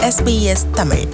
SBS Tamil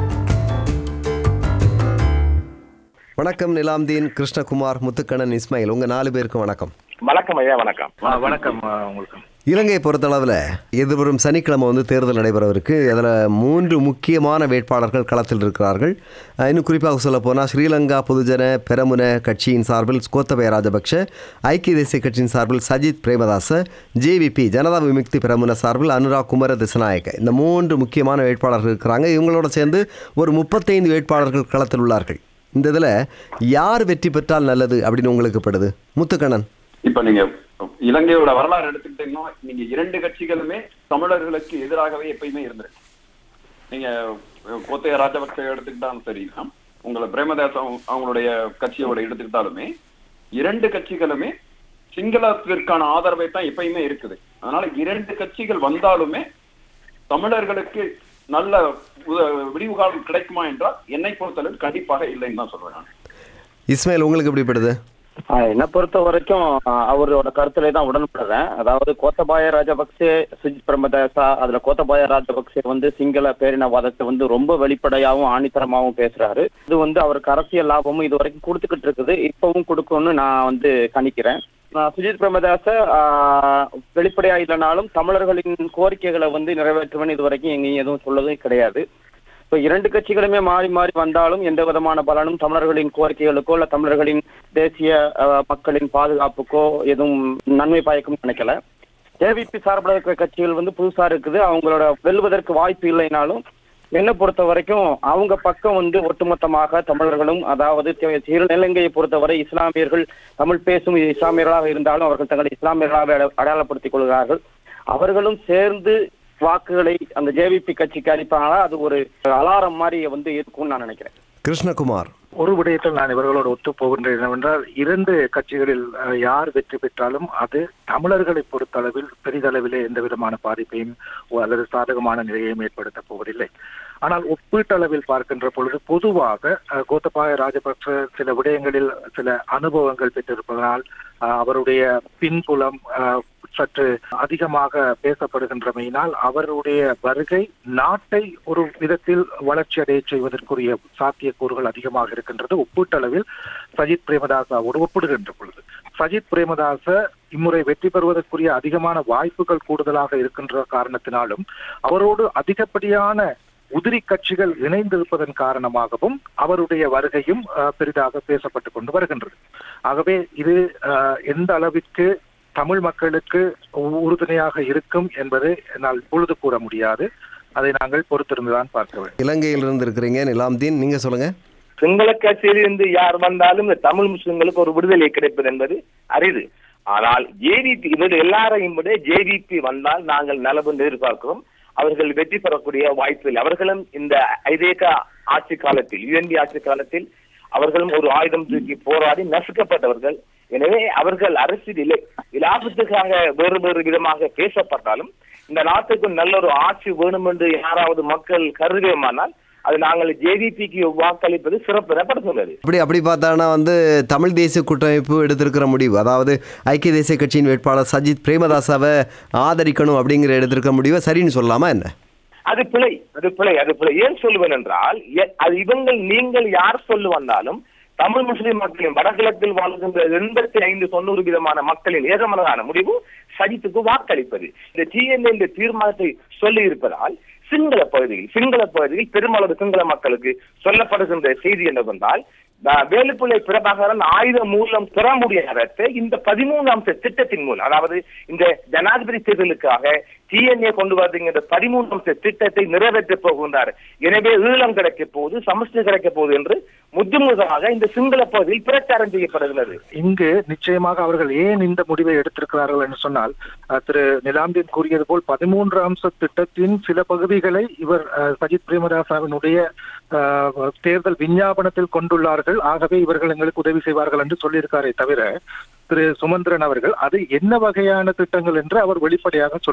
வணக்கம் நிலாம்தீன் கிருஷ்ணகுமார் முத்துக்கண்ணன் இஸ்மாயில் உங்க நாலு பேருக்கும் வணக்கம் வணக்கம் ஐயா வணக்கம் ஆ, வணக்கம் ஆ, உங்களுக்கு இலங்கையை பொறுத்தளவில் எதிர்வரும் சனிக்கிழமை வந்து தேர்தல் நடைபெறவிருக்கு அதில் மூன்று முக்கியமான வேட்பாளர்கள் களத்தில் இருக்கிறார்கள் அஹ், இன்னும் குறிப்பாக சொல்ல போனால் ஸ்ரீலங்கா பொதுஜன பெரமுன கட்சியின் சார்பில் கோத்தபய ராஜபக்ஷ ஐக்கிய தேசிய கட்சியின் சார்பில் சஜித் பிரேமதாச ஜேவிபி ஜனதா விமுக்தி பெரமுன சார்பில் அனுராக் குமர திசநாயக்க இந்த மூன்று முக்கியமான வேட்பாளர்கள் இருக்கிறாங்க இவங்களோட சேர்ந்து ஒரு முப்பத்தைந்து வேட்பாளர்கள் களத்தில் உள்ளார்கள் இந்த இதில் யார் வெற்றி பெற்றால் நல்லது அப்படின்னு உங்களுக்கு படுது முத்துக்கண்ணன் இப்ப நீங்க இலங்கையோட வரலாறு எடுத்துக்கிட்டீங்கன்னா நீங்க இரண்டு கட்சிகளுமே தமிழர்களுக்கு எதிராகவே எப்பயுமே இருந்திருக்கு நீங்க கோத்தைய ராஜபக்ச எடுத்துக்கிட்டாலும் சரிதான் உங்களை பிரேமதாசம் அவங்களுடைய கட்சியோட எடுத்துக்கிட்டாலுமே இரண்டு கட்சிகளுமே சிங்களத்திற்கான ஆதரவை தான் எப்பயுமே இருக்குது அதனால இரண்டு கட்சிகள் வந்தாலுமே தமிழர்களுக்கு நல்ல உத- விடிவு காலம் கிடைக்குமா என்றால் என்னை பொறுத்தளவு கண்டிப்பாக இல்லைன்னு தான் சொல்றேன் நான் இஸ்மாயில் உங்களுக்கு எப்படி படுது ஆ, என்னை பொறுத்த வரைக்கும் ஆ, அவரோட கருத்துல தான் உடன்படுறேன் அதாவது கோத்தபாய ராஜபக்சே சுஜித் பிரமதாசா அதுல கோத்தபாய ராஜபக்சே வந்து சிங்கள பேரினவாதத்தை வந்து ரொம்ப வெளிப்படையாவும் ஆணித்தரமாவும் பேசுறாரு இது வந்து அவருக்கு அரசியல் லாபமும் இது வரைக்கும் கொடுத்துக்கிட்டு இருக்குது இப்பவும் கொடுக்கும்னு நான் வந்து கணிக்கிறேன் நான் சுஜித் பிரமதாச ஆ, வெளிப்படையா இல்லைனாலும் தமிழர்களின் கோரிக்கைகளை வந்து நிறைவேற்றுவேன் இது வரைக்கும் எங்கேயும் எதுவும் சொல்லதும் கிடையாது இப்போ இரண்டு கட்சிகளுமே மாறி மாறி வந்தாலும் எந்த விதமான பலனும் தமிழர்களின் கோரிக்கைகளுக்கோ இல்ல தமிழர்களின் தேசிய அஹ், மக்களின் பாதுகாப்புக்கோ எதுவும் நன்மை பயக்கும் நினைக்கல ஜேவிபி சார்பில் இருக்கிற கட்சிகள் வந்து புதுசா இருக்குது அவங்களோட வெல்வதற்கு வாய்ப்பு இல்லைனாலும் என்னை பொறுத்த வரைக்கும் அவங்க பக்கம் வந்து ஒட்டுமொத்தமாக தமிழர்களும் அதாவது தி- இலங்கையை பொறுத்தவரை இஸ்லாமியர்கள் தமிழ் பேசும் இஸ்லாமியர்களாக இருந்தாலும் அவர்கள் தங்களை இஸ்லாமியர்களாக அட- அடையாளப்படுத்திக் கொள்கிறார்கள் அவர்களும் சேர்ந்து வாக்குகளை அந்த ஜேவிபி கட்சிக்கு அளிப்பாங்களா அது ஒரு அலாரம் மாதிரி வந்து இருக்கும்னு நான் நினைக்கிறேன் கிருஷ்ணகுமார் ஒரு விடயத்தில் நான் இவர்களோடு ஒத்து போகின்றேன் என்னவென்றால் இரண்டு கட்சிகளில் அஹ், யார் வெற்றி பெற்றாலும் அது தமிழர்களை பொறுத்தளவில் பெரிதளவிலே எந்த விதமான பாதிப்பையும் ஓ- அல்லது சாதகமான நிலையையும் ஏற்படுத்தப் போவதில்லை ஆனால் ஒப்பீட்டளவில் பார்க்கின்ற பொழுது பொதுவாக அஹ், கோத்தபாய ராஜபக்ச சில விடயங்களில் சில அனுபவங்கள் பெற்றிருப்பதனால் அஹ், அவருடைய பின்புலம் அஹ், சற்று அதிகமாக பேசப்படுகின்றமையினால் அவருடைய வருகை நாட்டை ஒரு விதத்தில் வளர்ச்சி அடைய செய்வதற்குரிய சாத்தியக்கூறுகள் அதிகமாக இருக்கின்றது ஒப்பீட்டளவில் சஜித் பிரேமதாசாவோடு ஒப்பிடுகின்ற பொழுது சஜித் பிரேமதாச இம்முறை வெற்றி பெறுவதற்குரிய அதிகமான வாய்ப்புகள் கூடுதலாக இருக்கின்ற காரணத்தினாலும் அவரோடு அதிகப்படியான உதிரி கட்சிகள் இணைந்திருப்பதன் காரணமாகவும் அவருடைய வருகையும் அஹ், பெரிதாக பேசப்பட்டுக் கொண்டு வருகின்றது ஆகவே இது அஹ், எந்த அளவிற்கு தமிழ் மக்களுக்கு உ- உறுதுணையாக இருக்கும் என்பதை என்னால் பொழுது கூற முடியாது அதை நாங்கள் பொறுத்திருந்துதான் பார்க்க வேண்டும் இலங்கையில் இருந்து இருக்கிறீங்க நிலாம்தீன் நீங்க சொல்லுங்க சிங்கள கட்சியிலிருந்து யார் வந்தாலும் இந்த தமிழ் முஸ்லிம்களுக்கு ஒரு விடுதலை கிடைப்பது என்பது அரிது ஆனால் ஜேவிபி இவர் எல்லாரையும் விட ஜேவிபி வந்தால் நாங்கள் நலவு எதிர்பார்க்கிறோம் அவர்கள் வெற்றி பெறக்கூடிய வாய்ப்பு இல்லை அவர்களும் இந்த ஐதேக ஆட்சி காலத்தில் யுஎன்பி ஆட்சி காலத்தில் அவர்களும் ஒரு ஆயுதம் தூக்கி போராடி நசுக்கப்பட்டவர்கள் எனவே அவர்கள் அரசியல் இலாபத்துக்காக வேறு வேறு விதமாக பேசப்பட்டாலும் இந்த நாட்டுக்கு நல்ல ஒரு ஆட்சி வேணும் என்று யாராவது மக்கள் கருதுவேமானால் அது நாங்கள் ஜேடிபிக்கு வாக்களிப்பது சிறப்பு எனப்படுத்துள்ளது அப்படி அப்படி பார்த்தானா வந்து தமிழ் தேசிய கூட்டமைப்பு எடுத்திருக்கிற முடிவு அதாவது ஐக்கிய தேசிய கட்சியின் வேட்பாளர் சஜித் பிரேமதாசாவை ஆதரிக்கணும் அப்படிங்கிற எடுத்திருக்கிற முடிவை சரின்னு சொல்லலாமா என்ன அது பிழை அது பிழை அது பிழை ஏன் சொல்லுவேன் என்றால் எ- அது இவங்கள் நீங்கள் யார் சொல்லு வந்தாலும் தமிழ் முஸ்லிம் மக்களின் வடகிழக்கில் வாழ்கின்ற எண்பத்தி ஐந்து தொண்ணூறு விதமான மக்களின் ஏகமனதான முடிவு சஜித்துக்கு வாக்களிப்பது இந்த டிஎன்ஏ இந்த தீர்மானத்தை சொல்லி இருப்பதால் சிங்கள பகுதியில் சிங்கள பகுதியில் பெருமளவு சிங்கள மக்களுக்கு சொல்லப்படுகின்ற செய்தி என்னவென்றால் நான் வேலுப்பிள்ளை பிரபாகரன் ஆயுத மூலம் பெற முடியாததை இந்த பதிமூணாம் திட்டத்தின் மூலம் அதாவது இந்த ஜனாதிபதி தேர்தலுக்காக டிஎன்ஏ கொண்டு வருகின்ற பதிமூன்றாம் திட்டத்தை நிறைவேற்ற போகின்றார் எனவே ஈழம் கிடைக்க போகுது சமஸ்டி கிடைக்க போகுது என்று முதுமுதலாக இந்த சிங்கள பகுதியில் பிரச்சாரம் செய்யப்படுகிறது இங்கு நிச்சயமாக அவர்கள் ஏன் இந்த முடிவை எடுத்திருக்கிறார்கள் என்று சொன்னால் அஹ், திரு நிலாம்பின் கூறியது போல் பதிமூன்று அம்ச திட்டத்தின் சில பகுதிகளை இவர் அஹ், சஜித் பிரேமதாசாவினுடைய அஹ், தேர்தல் விஞ்ஞாபனத்தில் கொண்டுள்ளார்கள் ஆகவே இவர்கள் எங்களுக்கு உதவி செய்வார்கள் என்று சொல்லியிருக்காரே தவிர திரு சுமந்திரன் அவர்கள் அது என்ன வகையான திட்டங்கள் என்று அவர் வெளிப்படையாக சொல்லவில்லை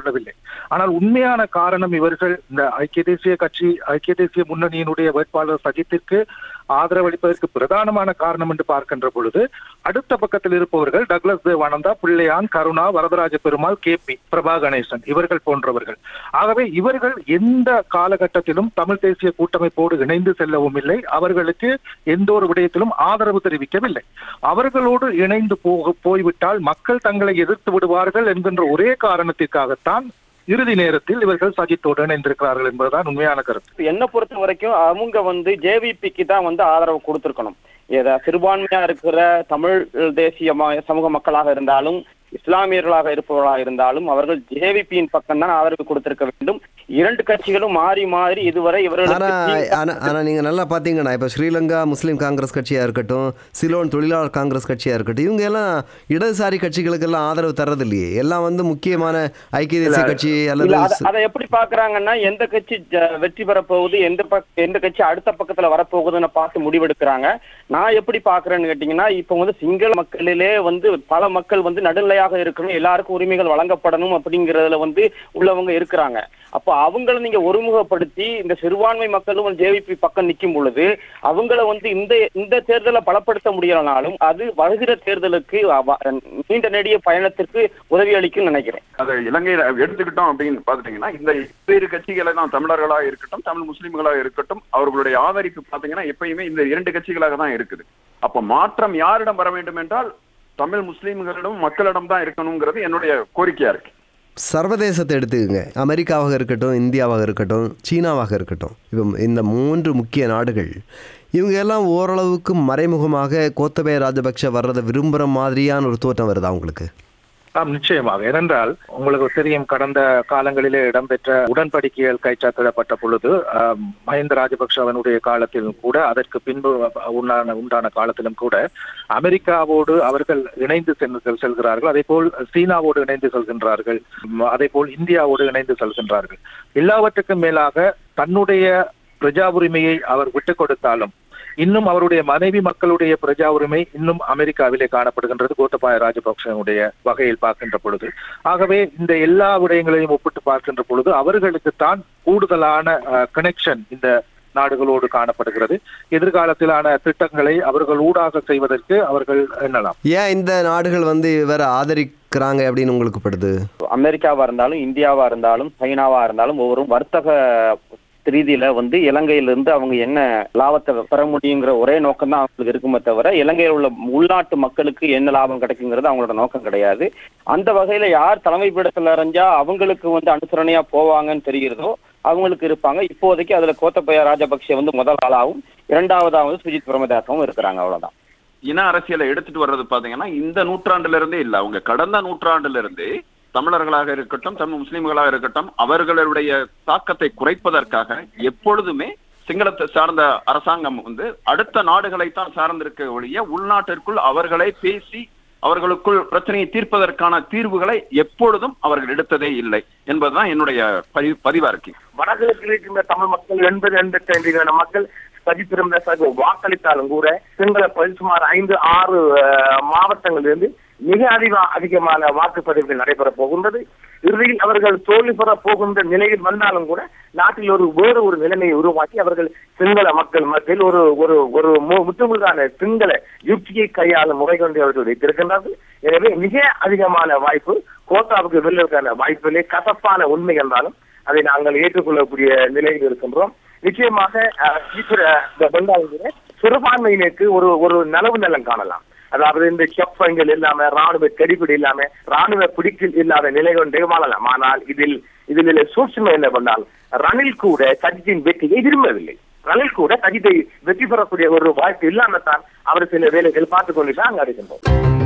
ஆனால் உண்மையான காரணம் இவர்கள் இந்த ஐக்கிய தேசிய கட்சி ஐக்கிய தேசிய முன்னணியினுடைய வேட்பாளர் சஜித்திற்கு ஆதரவளிப்பதற்கு பிரதானமான காரணம் என்று பார்க்கின்ற பொழுது அடுத்த பக்கத்தில் இருப்பவர்கள் டக்ளஸ் தேவானந்தா பிள்ளையான் கருணா வரதராஜ பெருமாள் கே பி பிரபா கணேசன் இவர்கள் போன்றவர்கள் ஆகவே இவர்கள் எந்த காலகட்டத்திலும் தமிழ் தேசிய கூட்டமைப்போடு இணைந்து செல்லவும் இல்லை அவர்களுக்கு எந்த ஒரு விடயத்திலும் ஆதரவு தெரிவிக்கவில்லை அவர்களோடு இணைந்து போக போய்விட்டால் மக்கள் தங்களை எதிர்த்து விடுவார்கள் என்கின்ற ஒரே காரணத்திற்காகத்தான் இறுதி நேரத்தில் இவர்கள் சஜித்தோடு இணைந்திருக்கிறார்கள் என்பதுதான் உண்மையான கருத்து என்னை பொறுத்த வரைக்கும் அவங்க வந்து ஜேவிபிக்கு தான் வந்து ஆதரவு கொடுத்திருக்கணும் ஏதா சிறுபான்மையா இருக்கிற தமிழ் தேசிய ம- சமூக மக்களாக இருந்தாலும் இஸ்லாமியர்களாக இருப்பவர்களாக இருந்தாலும் அவர்கள் ஜேவிபியின் பக்கம் தான் ஆதரவு கொடுத்திருக்க வேண்டும் இரண்டு கட்சிகளும் மாறி மாறி இதுவரை ஆனா இவர்களுக்கு ஆனா ஆனா நீங்க நல்லா பாத்தீங்கன்னா இப்ப ஸ்ரீலங்கா முஸ்லீம் காங்கிரஸ் கட்சியா இருக்கட்டும் சிலோன் தொழிலாளர் காங்கிரஸ் கட்சியா இருக்கட்டும் இவங்க எல்லாம் இடதுசாரி கட்சிகளுக்கெல்லாம் ஆதரவு தர்றது இல்லையே எல்லாம் வந்து முக்கியமான ஐக்கிய தேசிய கட்சி இல்ல அல்லது அத- அதை எப்படி பாக்குறாங்கன்னா எந்த கட்சி ஜ- வெற்றி பெற போகுது எந்த பக்க எந்த கட்சி அடுத்த பக்கத்துல வரப்போகுதுன்னு பார்த்து முடிவெடுக்கிறாங்க நான் எப்படி பாக்குறேன்னு கேட்டீங்கன்னா இப்ப வந்து சிங்கள மக்களிலே வந்து பல மக்கள் வந்து நடுநிலையாக இருக்கணும் எல்லாருக்கும் உரிமைகள் வழங்கப்படணும் அப்படிங்கறதுல வந்து உள்ளவங்க இருக்கிறாங்க அப்போ அவங்கள நீங்க ஒருமுகப்படுத்தி இந்த சிறுபான்மை மக்களும் ஜேவிபி பக்கம் நிக்கும் பொழுது அவங்கள வந்து இந்த இந்த தேர்தலை பலப்படுத்த முடியலனாலும் அது வருகிற தேர்தலுக்கு அவ- நீண்ட நெடிய பயணத்திற்கு உதவி அளிக்கும் நினைக்கிறேன் அதை இலங்கையில எடுத்துக்கிட்டோம் அப்படின்னு பாத்துட்டீங்கன்னா இந்த இரு கட்சிகளை தான் தமிழர்களா இருக்கட்டும் தமிழ் முஸ்லிம்களா இருக்கட்டும் அவர்களுடைய ஆதரிப்பு பாத்தீங்கன்னா எப்பயுமே இந்த இரண்டு கட்சிகளாக தான் இருக்குது அப்ப மாற்றம் யாரிடம் வர வேண்டும் என்றால் தமிழ் முஸ்லிம்களிடம் மக்களிடம் தான் இருக்கணுங்கிறது என்னுடைய கோரிக்கையா இருக்கு சர்வதேசத்தை எடுத்துக்கங்க அமெரிக்காவாக இருக்கட்டும் இந்தியாவாக இருக்கட்டும் சீனாவாக இருக்கட்டும் இப்போ இந்த மூன்று முக்கிய நாடுகள் இவங்க எல்லாம் ஓரளவுக்கு மறைமுகமாக கோத்தபய ராஜபக்ஷ வர்றதை விரும்புகிற மாதிரியான ஒரு தோற்றம் வருதா உங்களுக்கு ஆம் நிச்சயமாக ஏனென்றால் உங்களுக்கு தெரியும் கடந்த காலங்களிலே இடம்பெற்ற உடன்படிக்கைகள் கைச்சாத்திடப்பட்ட பொழுது ஆம், மஹிந்த ராஜபக்ஷவனுடைய காலத்திலும் கூட அதற்கு பின்பு உண்டான உண்டான காலத்திலும் கூட அமெரிக்காவோடு அவர்கள் இணைந்து சென்று செல்கிறார்கள் அதே போல் சீனாவோடு இணைந்து செல்கின்றார்கள் ம், அதே போல் இந்தியாவோடு இணைந்து செல்கின்றார்கள் எல்லாவற்றுக்கும் மேலாக தன்னுடைய பிரஜா உரிமையை அவர் விட்டுக் கொடுத்தாலும் இன்னும் அவருடைய மனைவி மக்களுடைய பிரஜா உரிமை இன்னும் அமெரிக்காவிலே காணப்படுகின்றது கோத்தபாய ராஜபக்சனுடைய வகையில் பார்க்கின்ற பொழுது ஆகவே இந்த எல்லா விடயங்களையும் ஒப்பிட்டு பார்க்கின்ற பொழுது அவர்களுக்கு தான் கூடுதலான கனெக்ஷன் இந்த நாடுகளோடு காணப்படுகிறது எதிர்காலத்திலான திட்டங்களை அவர்கள் ஊடாக செய்வதற்கு அவர்கள் எண்ணலாம் ஏன் இந்த நாடுகள் வந்து இவரை ஆதரிக்கிறாங்க அப்படின்னு உங்களுக்கு படுது அமெரிக்காவா இருந்தாலும் இந்தியாவா இருந்தாலும் சைனாவா இருந்தாலும் ஒவ்வொரு வர்த்தக ரீதியில வந்து இலங்கையிலிருந்து அவங்க என்ன லாபத்தை பெற முடியுங்கிற ஒரே நோக்கம் தான் அவங்களுக்கு இருக்குமே தவிர இலங்கையில் உள்ள உள்நாட்டு மக்களுக்கு என்ன லாபம் கிடைக்குங்கிறது அவங்களோட நோக்கம் கிடையாது அந்த வகையில யார் தலைமை பீடத்துல அறிஞ்சா அவங்களுக்கு வந்து அனுசரணையா போவாங்கன்னு தெரிகிறதோ அவங்களுக்கு இருப்பாங்க இப்போதைக்கு அதுல கோத்தபய ராஜபக்சே வந்து முதல் ஆளாகவும் இரண்டாவதாவது சுஜித் பிரமதாசவும் இருக்கிறாங்க அவ்வளவுதான் இன அரசியலை எடுத்துட்டு வர்றது பாத்தீங்கன்னா இந்த நூற்றாண்டுல இருந்தே இல்ல அவங்க கடந்த நூற்றாண்டுல இருந்தே தமிழர்களாக இருக்கட்டும் தமிழ் முஸ்லிம்களாக இருக்கட்டும் அவர்களுடைய தாக்கத்தை குறைப்பதற்காக எப்பொழுதுமே சிங்களத்தை சார்ந்த அரசாங்கம் வந்து அடுத்த நாடுகளைத்தான் சார்ந்திருக்க ஒழிய உள்நாட்டிற்குள் அவர்களே பேசி அவர்களுக்குள் பிரச்சனையை தீர்ப்பதற்கான தீர்வுகளை எப்பொழுதும் அவர்கள் எடுத்ததே இல்லை என்பதுதான் என்னுடைய பதிவு பதிவா இருக்கு வடகிழக்கில் இருக்கின்ற தமிழ் மக்கள் எண்பது எண்பத்தி ஐந்து மக்கள் சஜித் பிரேமதாசாவுக்கு வாக்களித்தாலும் கூட சிங்கள பகுதி சுமார் ஐந்து ஆறு அஹ், மாவட்டங்களிலிருந்து மிக அதிக அதிகமான வாக்குப்பதிவுகள் நடைபெற போகின்றது இறுதியில் அவர்கள் தோல்வி பெற போகின்ற நிலையில் வந்தாலும் கூட நாட்டில் ஒரு வேறு ஒரு நிலைமையை உருவாக்கி அவர்கள் சிங்கள மக்கள் மத்தியில் ஒரு ஒரு ஒரு மு- முற்றுமுழுதான சிங்கள யுக்தியை கையாளும் முறை கொண்டு அவர்கள் வைத்திருக்கின்றார்கள் எனவே மிக அதிகமான வாய்ப்பு கோத்தாவுக்கு வெல்வதற்கான வாய்ப்பிலே கசப்பான உண்மை என்றாலும் அதை நாங்கள் ஏற்றுக்கொள்ளக்கூடிய நிலையில் இருக்கின்றோம் நிச்சயமாக அஹ், ஈஸ்வர இந்த பெங்காலிலே சிறுபான்மையினருக்கு ஒரு ஒரு நலவு நலம் காணலாம் அதாவது இந்த செப்பங்கள் இல்லாம ராணுவ கடிபிடி இல்லாம ராணுவ பிடிக்கில் இல்லாத நிலை கொண்டே வாழலாம் ஆனால் இதில் இதில் சூட்சுமை என்ன பண்ணால் ரணில் கூட சஜித்தின் வெற்றியை விரும்பவில்லை ரணில் கூட சஜித்தை வெற்றி பெறக்கூடிய ஒரு வாய்ப்பு இல்லாம தான் அவர் சில வேலைகள் பார்த்துக் கொண்டு தான் அங்க இருக்கின்றோம்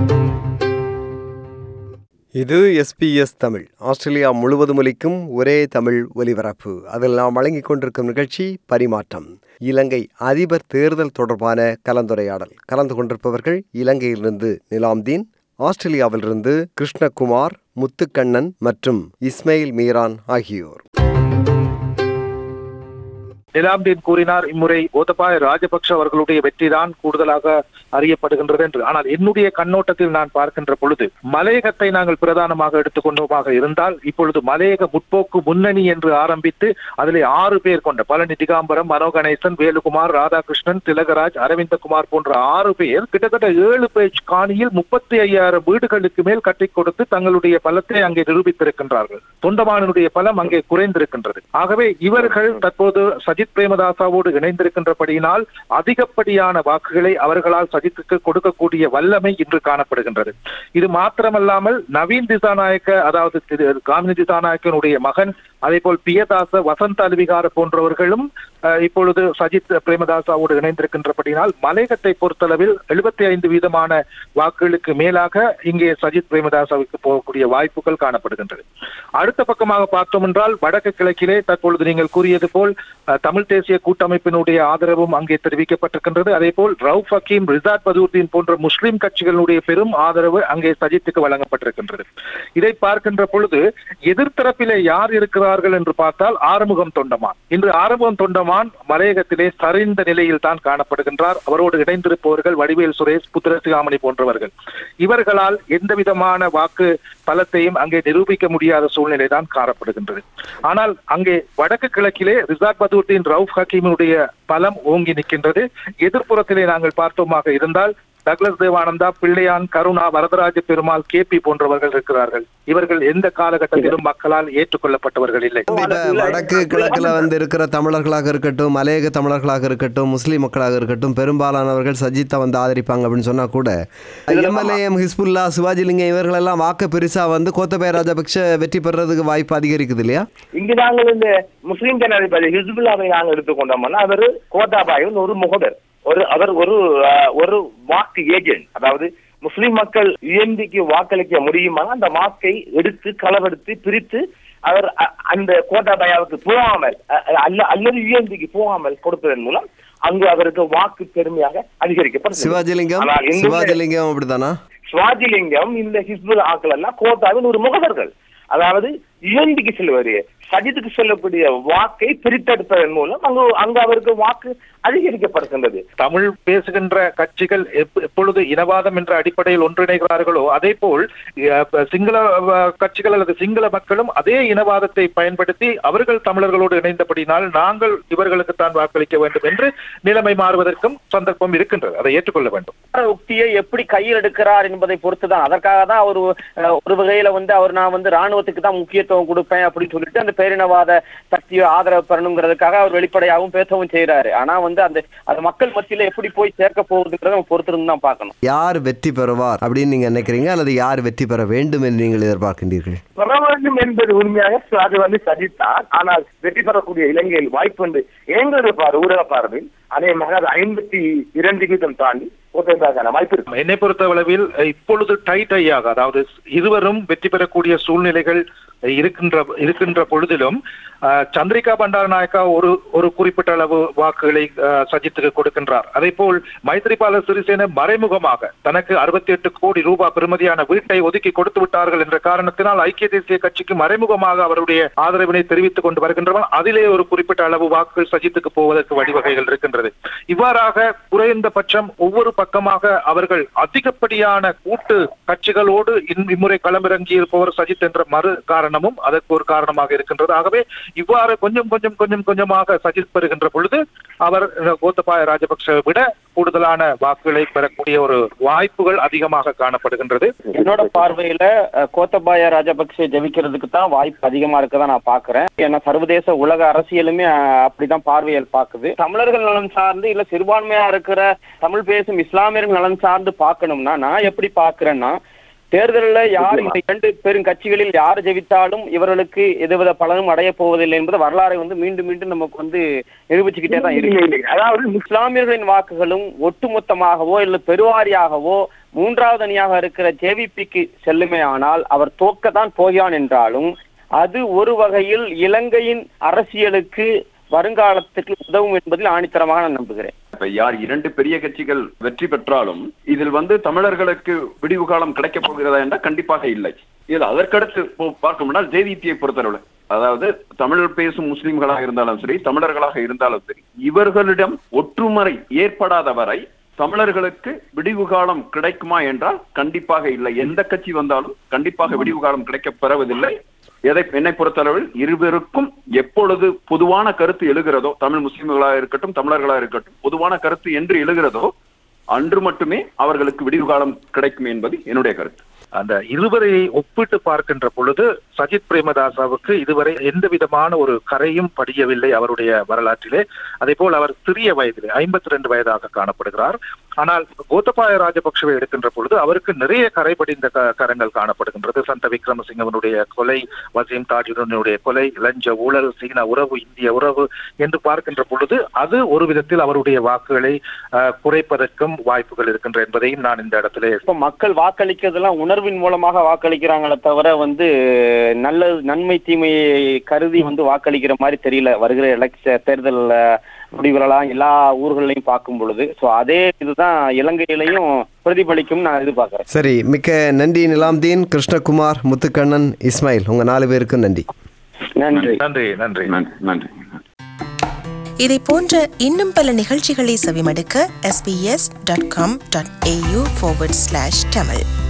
இது எஸ்பிஎஸ் தமிழ் ஆஸ்திரேலியா முழுவதும் ஒலிக்கும் ஒரே தமிழ் ஒலிபரப்பு அதில் நாம் வழங்கிக் கொண்டிருக்கும் நிகழ்ச்சி பரிமாற்றம் இலங்கை அதிபர் தேர்தல் தொடர்பான கலந்துரையாடல் கலந்து கொண்டிருப்பவர்கள் இலங்கையிலிருந்து நிலாம்தீன் ஆஸ்திரேலியாவிலிருந்து கிருஷ்ணகுமார் முத்துக்கண்ணன் மற்றும் இஸ்மாயில் மீரான் ஆகியோர் நிலாம்தீன் கூறினார் இம்முறை கோத்தபாய ராஜபக்ஷ அவர்களுடைய வெற்றிதான் கூடுதலாக அறியப்படுகின்றது என்று ஆனால் என்னுடைய கண்ணோட்டத்தில் நான் பார்க்கின்ற பொழுது மலையகத்தை நாங்கள் பிரதானமாக எடுத்துக்கொண்டோமாக இருந்தால் இப்பொழுது மலையக முற்போக்கு முன்னணி என்று ஆரம்பித்து அதிலே ஆறு பேர் கொண்ட பழனி திகாம்பரம் மனோ கணேசன் வேலுகுமார் ராதாகிருஷ்ணன் திலகராஜ் அரவிந்தகுமார் போன்ற ஆறு பேர் கிட்டத்தட்ட ஏழு பேஜ் காணியில் முப்பத்தி ஐயாயிரம் வீடுகளுக்கு மேல் கட்டிக் கொடுத்து தங்களுடைய பலத்தை அங்கே நிரூபித்திருக்கின்றார்கள் தொண்டமானனுடைய பலம் அங்கே குறைந்திருக்கின்றது ஆகவே இவர்கள் தற்போது சஜித் பிரேமதாசாவோடு இணைந்திருக்கின்றபடியினால் அதிகப்படியான வாக்குகளை அவர்களால் சஜித்துக்கு கொடுக்கக்கூடிய வல்லமை இன்று காணப்படுகின்றது இது மாத்திரமல்லாமல் நவீன் திசாநாயக்க அதாவது திரு காமினி திசாநாயக்கனுடைய மகன் அதே போல் பியதாச வசந்த அல்விகார போன்றவர்களும் அஹ், இப்பொழுது சஜித் பிரேமதாசாவோடு இணைந்திருக்கின்றபடியினால் மலையகத்தை பொறுத்தளவில் எழுபத்தி ஐந்து வீதமான வாக்குகளுக்கு மேலாக இங்கே சஜித் பிரேமதாசாவுக்கு போகக்கூடிய வாய்ப்புகள் காணப்படுகின்றது அடுத்த பக்கமாக பார்த்தோம் என்றால் வடக்கு கிழக்கிலே தற்பொழுது நீங்கள் கூறியது போல் அஹ், தமிழ் தேசிய கூட்டமைப்பினுடைய ஆதரவும் அங்கே தெரிவிக்கப்பட்டிருக்கின்றது அதே போல் ரவுப் ஹக்கீம் ரிசாட் பதூர்தீன் போன்ற முஸ்லிம் கட்சிகளுடைய பெரும் ஆதரவு அங்கே சஜித்துக்கு வழங்கப்பட்டிருக்கின்றது இதை பார்க்கின்ற பொழுது எதிர்த்தரப்பிலே யார் இருக்கிறார்கள் என்று பார்த்தால் ஆறுமுகம் தொண்டமான் இன்று ஆறுமுகம் தொண்டமான் மலையகத்திலே சரிந்த நிலையில் தான் காணப்படுகின்றார் அவரோடு இணைந்திருப்பவர்கள் வடிவேல் சுரேஷ் புத்திரசிகாமணி போன்றவர்கள் இவர்களால் எந்த விதமான வாக்கு பலத்தையும் அங்கே நிரூபிக்க முடியாத சூழ்நிலை தான் காணப்படுகின்றது ஆனால் அங்கே வடக்கு கிழக்கிலே ரிசாட் பதூர்தீன் ரவுப் ஹக்கீமுடைய பலம் ஓங்கி நிற்கின்றது எதிர்ப்புறத்திலே நாங்கள் பார்த்தோமாக இருந்தால் டக்ளஸ் தேவானந்தா பிள்ளையான் கருணா வரதராஜ பெருமாள் கேபி போன்றவர்கள் இருக்கிறார்கள் இவர்கள் எந்த காலகட்டத்திலும் மக்களால் ஏற்றுக்கொள்ளப்பட்டவர்கள் இல்லை இப்ப வடக்கு கிழக்குல வந்து இருக்கிற தமிழர்களாக இருக்கட்டும் மலையக தமிழர்களாக இருக்கட்டும் முஸ்லீம் மக்களாக இருக்கட்டும் பெரும்பாலானவர்கள் சஜித்தை வந்து ஆதரிப்பாங்க அப்படின்னு சொன்னா கூட எம்எல்ஏஎம் ஹிஸ்புல்லா சிவாஜிலிங்கம் இவர்கள் எல்லாம் வாக்கு பெருசா வந்து கோத்தபய ராஜபக்ஷ வெற்றி பெறதுக்கு வாய்ப்பு அதிகரிக்குது இல்லையா இங்கு நாங்கள் இந்த முஸ்லிம் ஜனாதிபதி ஹிஸ்புல்லாவை நாங்கள் எடுத்துக்கொண்டோம்னா அவர் கோட்டாபாயின் ஒரு முகவர் ஒரு அவர் ஒரு அஹ், ஒரு வாக்கு ஏஜென்ட் அதாவது முஸ்லிம் மக்கள் யுஎன்பிக்கு வாக்களிக்க முடியுமா அந்த வாக்கை எடுத்து களவெடுத்து பிரித்து அவர் அ- அந்த கோட்டாபாயாவுக்கு போகாமல் அ- அல்ல அல்லது யுஎன்பிக்கு போகாமல் கொடுப்பதன் மூலம் அங்கு அவருக்கு வாக்கு பெருமையாக அதிகரிக்கப்படும் சிவாஜிலிங்கம் ஆனால் இங்குள்ள- சிவாஜிலிங்கம் அப்படித்தானா சுவாஜிலிங்கம் இந்த ஹிஸ்புல் ஆக்கள் எல்லாம் கோட்டாவின் ஒரு முகவர்கள் அதாவது யுஎன்பிக்கு செல்வது சஜித்துக்கு செல்லக்கூடிய வாக்கை பிரித்தெடுப்பதன் மூலம் அங்கு அங்கு அவருக்கு வாக்கு அதிகரிக்கப்படுகின்றது தமிழ் பேசுகின்ற கட்சிகள் எப்ப- எப்பொழுது இனவாதம் என்ற அடிப்படையில் ஒன்றிணைகிறார்களோ அதே போல் அஹ், சிங்கள அஹ், கட்சிகள் அல்லது சிங்கள மக்களும் அதே இனவாதத்தை பயன்படுத்தி அவர்கள் தமிழர்களோடு இணைந்தபடினால் நாங்கள் இவர்களுக்கு தான் வாக்களிக்க வேண்டும் என்று நிலைமை மாறுவதற்கும் சந்தர்ப்பம் இருக்கின்றது அதை ஏற்றுக்கொள்ள வேண்டும் உக்தியை எப்படி கையில் எடுக்கிறார் என்பதை பொறுத்துதான் அதற்காக தான் அவர் அஹ், ஒரு வகையில வந்து அவர் நான் வந்து ராணுவத்துக்கு தான் முக்கியத்துவம் கொடுப்பேன் அப்படின்னு சொல்லிட்டு அந்த பேரினவாத சக்தியை ஆதரவு பெறணுங்கிறதுக்காக அவர் வெளிப்படையாகவும் பேசவும் செய்யறாரு ஆனா வந்து அந்த அது மக்கள் மத்தியில எப்படி போய் சேர்க்க போகுதுங்கிறத நம்ம பொறுத்திருந்து தான் பார்க்கணும் யார் வெற்றி பெறுவார் அப்படின்னு நீங்க நினைக்கிறீங்க அல்லது யார் வெற்றி பெற வேண்டும் என்று நீங்கள் எதிர்பார்க்கின்றீர்கள் பெற வேண்டும் என்பது உண்மையாக அது வந்து சஜித்தான் ஆனால் வெற்றி பெறக்கூடிய இலங்கையில் வாய்ப்பு என்று எங்களுடைய பார்வை ஊடக பார்வையில் அநேகமாக அது ஐம்பத்தி இரண்டு வீதம் தாண்டி ஒருத்தருக்கான வாய்ப்பு இருக்கு என்னை பொறுத்தளவில் அஹ், இப்பொழுது டைட் ஐயாக அதாவது இருவரும் வெற்றி பெறக்கூடிய சூழ்நிலைகள் அஹ், இருக்கின்ற இருக்கின்ற பொழுதிலும் அஹ், சந்திரிகா பண்டாரநாயக்கா ஒரு ஒரு குறிப்பிட்ட அளவு வாக்குகளை அஹ், சஜித்துக்கு கொடுக்கின்றார் அதே போல் மைத்ரிபால சிறிசேன மறைமுகமாக தனக்கு அறுபத்தி எட்டு கோடி ரூபாய் பெறுமதியான வீட்டை ஒதுக்கி கொடுத்து விட்டார்கள் என்ற காரணத்தினால் ஐக்கிய தேசிய கட்சிக்கு மறைமுகமாக அவருடைய ஆதரவினை தெரிவித்துக் கொண்டு வருகின்றனர் அதிலே ஒரு குறிப்பிட்ட அளவு வாக்குகள் சஜித்துக்கு போவதற்கு வழிவகைகள் இருக்கின்றது இவ்வாறாக குறைந்தபட்சம் ஒவ்வொரு பக்கமாக அவர்கள் அதிகப்படியான கூட்டு கட்சிகளோடு இன்- இம்முறை களமிறங்கி இருப்பவர் சஜித் என்ற மறு காரணமும் அதற்கு ஒரு காரணமாக இருக்கின்றது ஆகவே இவ்வாறு கொஞ்சம் கொஞ்சம் கொஞ்சம் கொஞ்சமாக சஜித் பெறுகின்ற பொழுது அவர் அஹ், கோத்தபாய ராஜபக்ச விட கூடுதலான வாக்குகளை பெறக்கூடிய ஒரு வாய்ப்புகள் அதிகமாக காணப்படுகின்றது என்னோட பார்வையில அஹ், கோத்தபாய ராஜபக்சே ஜெயிக்கிறதுக்கு தான் வாய்ப்பு அதிகமா இருக்கதா நான் பாக்குறேன் ஏன்னா சர்வதேச உலக அரசியலுமே அஹ், அப்படிதான் பார்வையில் பாக்குது தமிழர்கள் நலன் சார்ந்து இல்ல சிறுபான்மையா இருக்கிற தமிழ் பேசும் இஸ்லாமியர்கள் நலன் சார்ந்து பார்க்கணும்னா நான் எப்படி பாக்குறேன்னா தேர்தலில் யார் இந்த இரண்டு பெரும் கட்சிகளில் யார் ஜெயித்தாலும் இவர்களுக்கு எதுவித பலனும் அடைய போவதில்லை என்பது வரலாறை வந்து மீண்டும் மீண்டும் நமக்கு வந்து நிரூபிச்சுக்கிட்டே தான் இருக்கு இல்லை, இல்லை. அதாவது இஸ்லாமியர்களின் வாக்குகளும் ஒட்டுமொத்தமாகவோ இல்ல பெருவாரியாகவோ மூன்றாவது அணியாக இருக்கிற ஜேவிபிக்கு செல்லுமே ஆனால் அவர் தோக்கத்தான் போகிறான் என்றாலும் அது ஒரு வகையில் இலங்கையின் அரசியலுக்கு வருங்காலத்துக்கு உதவும் என்பதில் ஆணித்தரமாக நான் நம்புகிறேன் இப்ப யார் இரண்டு பெரிய கட்சிகள் வெற்றி பெற்றாலும் இதில் வந்து தமிழர்களுக்கு விடிவு காலம் கிடைக்கப் போகிறதா என்றால் கண்டிப்பாக இல்லை இதில் அதற்கடுத்து போ- பார்க்கணும்னா ஜேவிபியை பொறுத்தளவு அதாவது தமிழ் பேசும் முஸ்லிம்களாக இருந்தாலும் சரி தமிழர்களாக இருந்தாலும் சரி இவர்களிடம் ஒற்றுமுறை ஏற்படாத வரை தமிழர்களுக்கு விடிவு காலம் கிடைக்குமா என்றால் கண்டிப்பாக இல்லை எந்த கட்சி வந்தாலும் கண்டிப்பாக விடிவு காலம் கிடைக்கப் பெறுவதில்லை எதை என்னை பொறுத்தளவில் இருவருக்கும் எப்பொழுது பொதுவான கருத்து எழுகிறதோ தமிழ் முஸ்லிம்களாக இருக்கட்டும் தமிழர்களாக இருக்கட்டும் பொதுவான கருத்து என்று எழுகிறதோ அன்று மட்டுமே அவர்களுக்கு விடிவு காலம் கிடைக்கும் என்பது என்னுடைய கருத்து அந்த இருவரை ஒப்பிட்டு பார்க்கின்ற பொழுது சஜித் பிரேமதாசாவுக்கு இதுவரை எந்த விதமான ஒரு கரையும் படியவில்லை அவருடைய வரலாற்றிலே அதே போல் அவர் சிறிய வயதிலே ஐம்பத்தி ரெண்டு வயதாக காணப்படுகிறார் ஆனால் கோத்தபாய ராஜபக்சவை எடுக்கின்ற பொழுது அவருக்கு நிறைய கரை படிந்த க- கரங்கள் காணப்படுகின்றது சந்த விக்ரமசிங்கவனுடைய கொலை வசீம் தாஜுடனுடைய கொலை லஞ்ச ஊழல் சீன உறவு இந்திய உறவு என்று பார்க்கின்ற பொழுது அது ஒரு விதத்தில் அவருடைய வாக்குகளை அஹ், குறைப்பதற்கும் வாய்ப்புகள் இருக்கின்ற என்பதையும் நான் இந்த இடத்திலே இப்ப மக்கள் வாக்களிக்கிறதெல்லாம் உணர்வின் மூலமாக வாக்களிக்கிறாங்களே தவிர வந்து நல்ல நன்மை தீமையை கருதி வந்து வாக்களிக்கிற மாதிரி தெரியல வருகிற எலெக்ஷ தேர்தல் முடிவுகளெல்லாம் எல்லா ஊர்களையும் பார்க்கும் பொழுது ஸோ அதே இதுதான் இலங்கையிலையும் பிரதிபலிக்கும் நான் எதிர்பார்க்கிறேன் சரி மிக்க நன்றி நிலாம்தீன் கிருஷ்ணகுமார் முத்துக்கண்ணன் இஸ்மாயில் உங்கள் நாலு பேருக்கும் நன்றி நன்றி நன்றி நன்றி நன்றி நன்றி இதை போன்ற இன்னும் பல நிகழ்ச்சிகளை செவிமடுக்க sbs.com.au forward slash tamil